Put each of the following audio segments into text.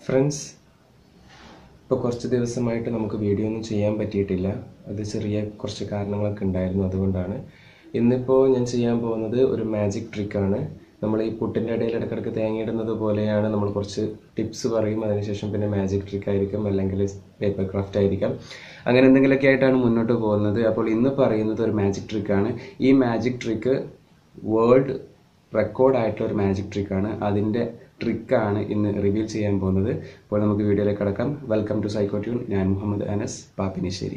Friends ഇപ്പോൾ കുറച്ച് ദിവസമായിട്ട് നമുക്ക് വീഡിയോ ഒന്നും ചെയ്യാൻ പറ്റിയിട്ടില്ല അത് ചെറിയ കുറച്ച് കാരണങ്ങളൊക്കെ ഉണ്ടായിരുന്നു അതുകൊണ്ടാണ് ഇന്നിപ്പോൾ ഞാൻ ചെയ്യാൻ പോകുന്നത് ഒരു മാജിക് ട്രിക്കാണ് നമ്മൾ ഈ പുട്ടിൻ്റെ ഇടയിൽ ഇടയ്ക്കിടയ്ക്ക് തേങ്ങയിടുന്നത് പോലെയാണ് നമ്മൾ കുറച്ച് ടിപ്സ് പറയും അതിനുശേഷം പിന്നെ മാജിക് ട്രിക്ക് ആയിരിക്കും അല്ലെങ്കിൽ പേപ്പർ ക്രാഫ്റ്റ് ആയിരിക്കാം അങ്ങനെ എന്തെങ്കിലുമൊക്കെ ആയിട്ടാണ് മുന്നോട്ട് പോകുന്നത് അപ്പോൾ ഇന്ന് പറയുന്നത് ഒരു മാജിക് ട്രിക്കാണ് ഈ മാജിക് ട്രിക്ക് വേൾഡ് റെക്കോർഡ് ആയിട്ടുള്ള ഒരു മാജിക് ട്രിക്കാണ് അതിൻ്റെ ട്രിക്കാണ് ഇന്ന് റിവീൽ ചെയ്യാൻ പോകുന്നത് അപ്പോൾ നമുക്ക് വീഡിയോയിലേക്ക് കടക്കാം വെൽക്കം ടു സൈക്കോട്യൂൺ ഞാൻ മുഹമ്മദ് അനസ് പാപ്പിനിശ്ശേരി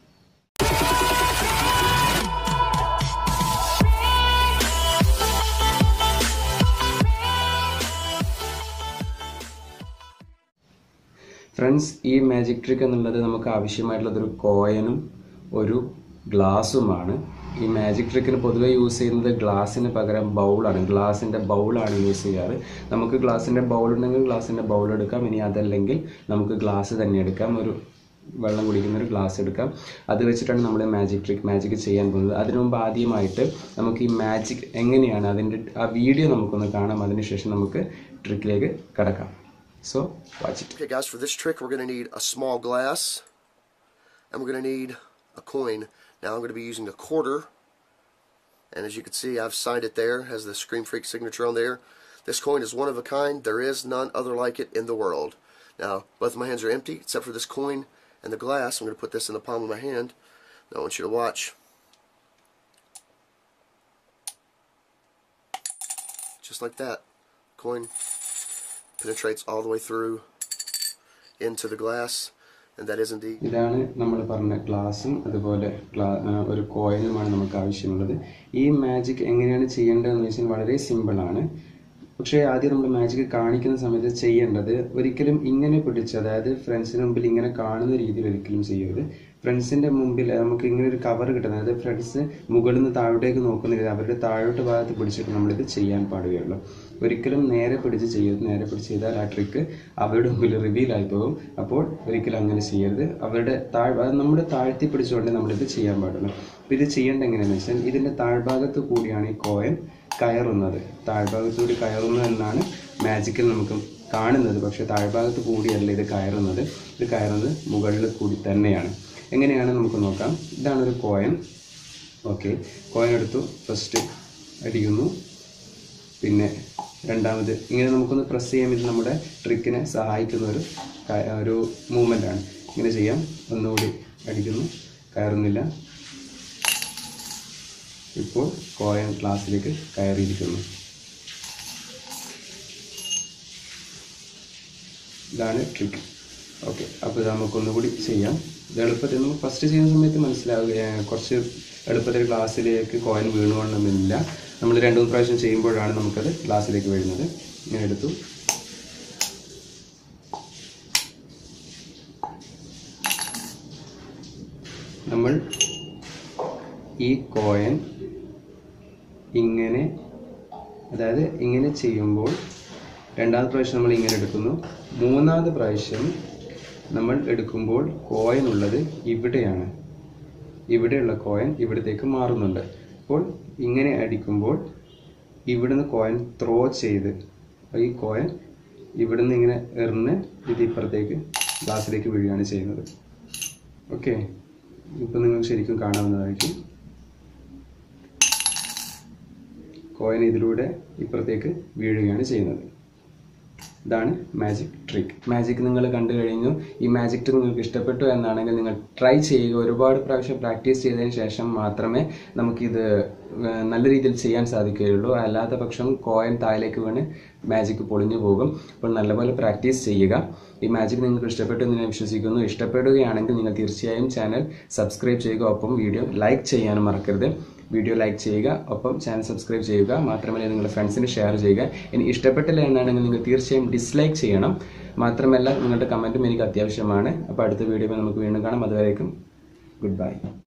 ഫ്രണ്ട്സ് ഈ മാജിക് ട്രിക്ക് എന്നുള്ളത് നമുക്ക് ആവശ്യമായിട്ടുള്ളത് ഒരു കോയനും ഒരു ഗ്ലാസുമാണ് ഈ മാജിക് ട്രിക്കിന് പൊതുവെ യൂസ് ചെയ്യുന്നത് ഗ്ലാസ്സിന് പകരം ബൗളാണ് ഗ്ലാസിൻ്റെ ബൗളാണ് യൂസ് ചെയ്യാറ് നമുക്ക് ഗ്ലാസിൻ്റെ ബൗൾ ഉണ്ടെങ്കിൽ ഗ്ലാസിൻ്റെ ബൗൾ എടുക്കാം ഇനി അതല്ലെങ്കിൽ നമുക്ക് ഗ്ലാസ് തന്നെ എടുക്കാം ഒരു വെള്ളം കുടിക്കുന്ന ഒരു ഗ്ലാസ് എടുക്കാം അത് വെച്ചിട്ടാണ് നമ്മൾ മാജിക് ട്രിക്ക് മാജിക് ചെയ്യാൻ പോകുന്നത് അതിനു മുമ്പ് ആദ്യമായിട്ട് നമുക്ക് ഈ മാജിക് എങ്ങനെയാണ് അതിൻ്റെ ആ വീഡിയോ നമുക്കൊന്ന് കാണാം അതിനുശേഷം നമുക്ക് ട്രിക്കിലേക്ക് കടക്കാം so watch it Okay, guys, for this trick, we're going to need a small glass, and we're going to need a coin. Now, I'm going to be using a quarter, and as you can see, I've signed it there, has the Scream Freak signature on there. This coin is one of a kind. There is none other like it in the world. Now, both of my hands are empty, except for this coin and the glass. I'm going to put this in the palm of my hand. Now, I want you to watch. Just like that. Coin penetrates all the way through into the glass, and that is indeed ഇതാണ് നമ്മൾ പറഞ്ഞ ഗ്ലാസും അതുപോലെ ഗ്ലാ ആ, ഒരു കോയിനുമാണ് നമുക്ക് ആവശ്യമുള്ളത് ഈ മാജിക് എങ്ങനെയാണ് ചെയ്യേണ്ടതെന്ന് വെച്ചാൽ വളരെ സിമ്പിളാണ് പക്ഷേ ആദ്യം നമ്മൾ മാജിക് കാണിക്കുന്ന സമയത്ത് ചെയ്യേണ്ടത് ഒരിക്കലും ഇങ്ങനെ പിടിച്ച് അതായത് ഫ്രണ്ട്സിന് മുമ്പിൽ ഇങ്ങനെ കാണുന്ന രീതിയിൽ ഒരിക്കലും ചെയ്യരുത് ഫ്രണ്ട്സിൻ്റെ മുമ്പിൽ നമുക്ക് ഇങ്ങനെ ഒരു കവർ കിട്ടുന്നത് അതായത് ഫ്രണ്ട്സ് മുകളിൽ നിന്ന് താഴോട്ടേക്ക് നോക്കുന്ന രീതി അവരുടെ താഴോട്ട് ഭാഗത്ത് പിടിച്ചിട്ട് നമ്മളിത് ചെയ്യാൻ പാടുകയുള്ളൂ ഒരിക്കലും നേരെ പിടിച്ച് ചെയ്യരുത് നേരെ പിടിച്ച് ചെയ്താൽ ആ ട്രിക്ക് അവരുടെ മുമ്പിൽ റിവീൽ ആയി പോകും അപ്പോൾ ഒരിക്കലും അങ്ങനെ ചെയ്യരുത് അവരുടെ താഴ് അത് നമ്മുടെ താഴ്ത്തി പിടിച്ചുകൊണ്ട് നമ്മളിത് ചെയ്യാൻ പാടുള്ളൂ അപ്പോൾ ഇത് ചെയ്യേണ്ട എങ്ങനെയാണെന്ന് വെച്ചാൽ ഇതിൻ്റെ താഴ്ഭാഗത്ത് കൂടിയാണ് ഈ കോയൻ കയറുന്നത് താഴ്ഭാഗത്ത് കൂടി കയറുന്നു എന്നാണ് മാജിക്കിൽ നമുക്ക് കാണുന്നത് പക്ഷേ താഴ്ഭാഗത്ത് കൂടിയല്ല ഇത് കയറുന്നത് ഇത് കയറുന്നത് മുകളിൽ കൂടി തന്നെയാണ് എങ്ങനെയാണ് നമുക്ക് നോക്കാം ഇതാണ് ഒരു കോയൻ ഓക്കെ കോയൻ എടുത്തു ഫസ്റ്റ് അടിക്കുന്നു പിന്നെ രണ്ടാമത് ഇങ്ങനെ നമുക്കൊന്ന് പ്രസ് ചെയ്യാൻ ഇത് നമ്മുടെ ട്രിക്കിനെ സഹായിക്കുന്ന ഒരു ക- ഒരു മൂവ്മെൻ്റ് ആണ് ഇങ്ങനെ ചെയ്യാം ഒന്നുകൂടി അടിക്കുന്നു കയറുന്നില്ല ഇപ്പോൾ കോയൻ ക്ലാസ്സിലേക്ക് കയറിയിരിക്കുന്നു ഇതാണ് ട്രിക്ക് ഓക്കെ അപ്പോൾ ഇത് നമുക്കൊന്നുകൂടി ചെയ്യാം ഇത് എളുപ്പത്തിൽ നമുക്ക് ഫസ്റ്റ് ചെയ്യുന്ന സമയത്ത് മനസ്സിലാവുക ഏർ കുറച്ച് എളുപ്പത്തിൽ ഗ്ലാസ്സിലേക്ക് കോയിൻ വീണുകൊള്ളണമെന്നില്ല നമ്മൾ രണ്ട് മൂന്ന് പ്രാവശ്യം ചെയ്യുമ്പോഴാണ് നമുക്കത് ഗ്ലാസ്സിലേക്ക് വീഴുന്നത് ഇങ്ങനെ എടുത്തു നമ്മൾ ഈ കോയൻ ഇങ്ങനെ അതായത് ഇങ്ങനെ ചെയ്യുമ്പോൾ രണ്ടാമത്തെ പ്രാവശ്യം നമ്മൾ ഇങ്ങനെ എടുക്കുന്നു മൂന്നാമത്തെ പ്രാവശ്യം നമ്മൾ എടുക്കുമ്പോൾ കോയിൻ ഉള്ളത് ഇവിടെയാണ് ഇവിടെയുള്ള കോയിൻ ഇവിടത്തേക്ക് മാറുന്നുണ്ട് അപ്പോൾ ഇങ്ങനെ അടിക്കുമ്പോൾ ഇവിടുന്ന് കോയിൻ ത്രോ ചെയ്ത് ഈ കോയിൻ ഇവിടുന്ന് ഇങ്ങനെ എറിഞ്ഞ് ഇത് ഇപ്പുറത്തേക്ക് ഗ്ലാസ്സിലേക്ക് വീഴുകയാണ് ചെയ്യുന്നത് ഓക്കെ ഇപ്പം നിങ്ങൾക്ക് ശരിക്കും കാണാവുന്നതായിരിക്കും കോയിൻ ഇതിലൂടെ ഇപ്പുറത്തേക്ക് വീഴുകയാണ് ചെയ്യുന്നത് ഇതാണ് മാജിക് ട്രിക്ക് മാജിക് നിങ്ങൾ കണ്ടു കഴിഞ്ഞു ഈ മാജിക് ട്രിക്ക് നിങ്ങൾക്ക് ഇഷ്ടപ്പെട്ടു എന്നാണെങ്കിൽ നിങ്ങൾ ട്രൈ ചെയ്യുക ഒരുപാട് പ്രാവശ്യം പ്രാക്ടീസ് ചെയ്തതിന് ശേഷം മാത്രമേ നമുക്കിത് ഏർ, നല്ല രീതിയിൽ ചെയ്യാൻ സാധിക്കുകയുള്ളൂ അല്ലാത്ത പക്ഷം കോയിൻ താഴേക്ക് വീണ് മാജിക് പൊളിഞ്ഞു പോകും അപ്പോൾ നല്ലപോലെ പ്രാക്ടീസ് ചെയ്യുക ഈ മാജിക് നിങ്ങൾക്ക് ഇഷ്ടപ്പെട്ടു എന്ന് ഞാൻ വിശ്വസിക്കുന്നു ഇഷ്ടപ്പെടുകയാണെങ്കിൽ നിങ്ങൾ തീർച്ചയായും ചാനൽ സബ്സ്ക്രൈബ് ചെയ്യുക ഒപ്പം വീഡിയോ ലൈക്ക് ചെയ്യാനും മറക്കരുത് വീഡിയോ ലൈക്ക് ചെയ്യുക ഒപ്പം ചാനൽ സബ്സ്ക്രൈബ് ചെയ്യുക മാത്രമല്ല നിങ്ങളുടെ ഫ്രണ്ട്സിന് ഷെയർ ചെയ്യുക ഇനി ഇഷ്ടപ്പെട്ടില്ല എന്നാണെങ്കിൽ നിങ്ങൾ തീർച്ചയായും ഡിസ്ലൈക്ക് ചെയ്യണം മാത്രമല്ല നിങ്ങളുടെ കമൻറ്റും എനിക്ക് അത്യാവശ്യമാണ് അപ്പോൾ അടുത്ത വീഡിയോ നമുക്ക് വീണ്ടും കാണാം അതുവരേക്കും ഗുഡ് ബൈ